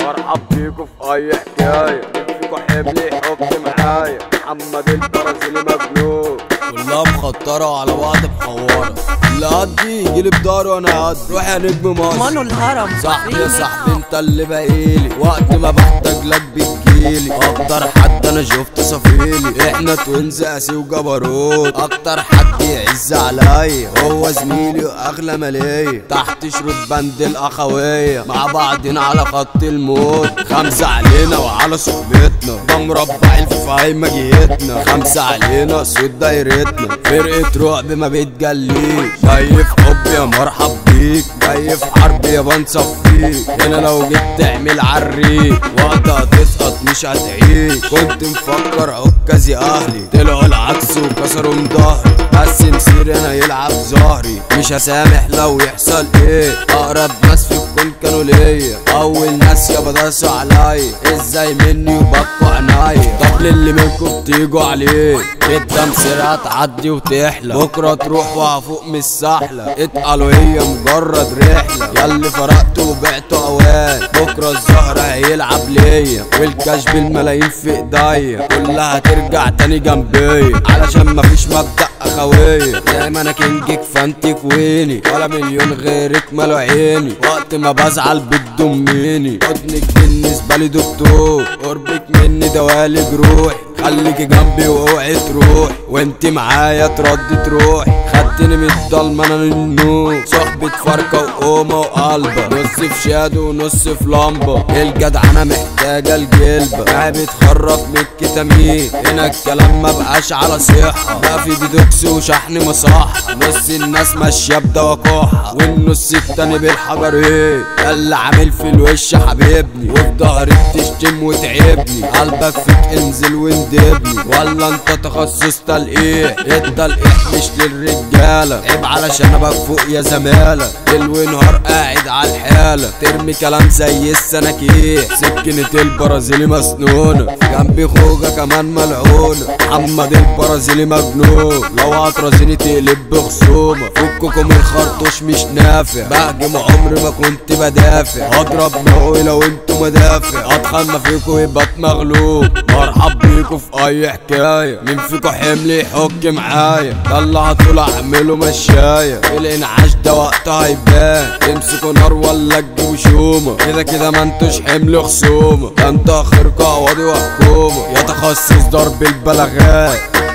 مرحب بيكوا في اي حكايه فيكوا حمل يحك معايا محمد البرازيلي مجنون كلها مخطرة وعلى بعض محورة اللي قدي يجيلي بدار وانا قد روح يا نجم مصر مانو الهرم صاحبي يا صاحبي انت اللي باقيلي وقت ما بحتاج لك بتجيلي اكتر حد انا شفت صفيلي احنا توينز قاسي وجبروت اكتر حد يعز عليا هو زميلي واغلى مالية تحت شروط بند الاخوية مع بعضنا على خط الموت خمسة علينا وعلى صحبتنا ده مربع الفايمة جيتنا خمسة علينا صوت دايرتنا فرقة رعب ما بتجليش جاي في حب يا مرحب بيك جاي في حرب يا بنصفيك هنا لو جيت تعمل عريك وقت هتسقط مش هتعيش كنت مفكر عكاز يا اهلي طلعوا العكس وكسروا من ظهري بس مسيري انا يلعب ظهري مش هسامح لو يحصل ايه اقرب ناس في الكون كانوا ليا اول ناس يابا داسوا عليا ازاي مني وبكوا عنايا طب للي منكم بتيجوا عليه كده مسيرها تعدي وتحلى بكره تروح وهفوق من السحله اتقلوا هي مجرد رحله ياللي فرقت وبعت اوان بكره الزهر هيلعب ليا والكاش بالملايين في ايديا كلها ترجع تاني جنبيا علشان مفيش مبدأ اخويا دايما انا كينجك فانت كويني ولا مليون غيرك مالو عيني وقت ما بزعل بتضميني حضنك بالنسبه لي دكتور قربك مني دوالي جروحي خليكي جنبي واوعي تروح وانت معايا تردي تروحي خدتني من الضلمه انا للنور صحبة فرقة وقومة وقلبة نص في شادو ونص في لمبة الجدعنة محتاجة الجلبة ما بتخرف من الكتامين هنا الكلام ما بقاش على صحة بقى في ديدوكس وشحن مصحة نص الناس ماشية بدوا كحة والنص التاني بالحجر ايه ده اللي عامل في الوش حبيبني وفي ظهري بتشتم وتعبني قلبك فيك انزل واندبني ولا انت تخصص تلقيح التلقيح مش للرجالة عيب علشان ابقى فوق يا زمالة ليل ونهار قاعد على الحالة ترمي كلام زي السناكيح سكنة البرازيلي مسنونة في جنبي خوجة كمان ملعونة محمد البرازيلي مجنون لو هترازيني تقلب بخصومة فككم الخرطوش مش نافع بهجم عمري ما كنت بدافع هضرب نوعي لو انتوا مدافع اتخن ما فيكوا يبقى مغلوب مرحب بيكوا في اي حكاية مين فيكوا حمل يحك معايا ده اللي هطول اعمله مشاية الانعاش ده وقتها هيبان تمسكوا نار ولا تجيبوا شومة كده كده ما انتوش حمل خصومة ده انت اخركوا قواضي وحكومة يا تخصص ضرب البلاغات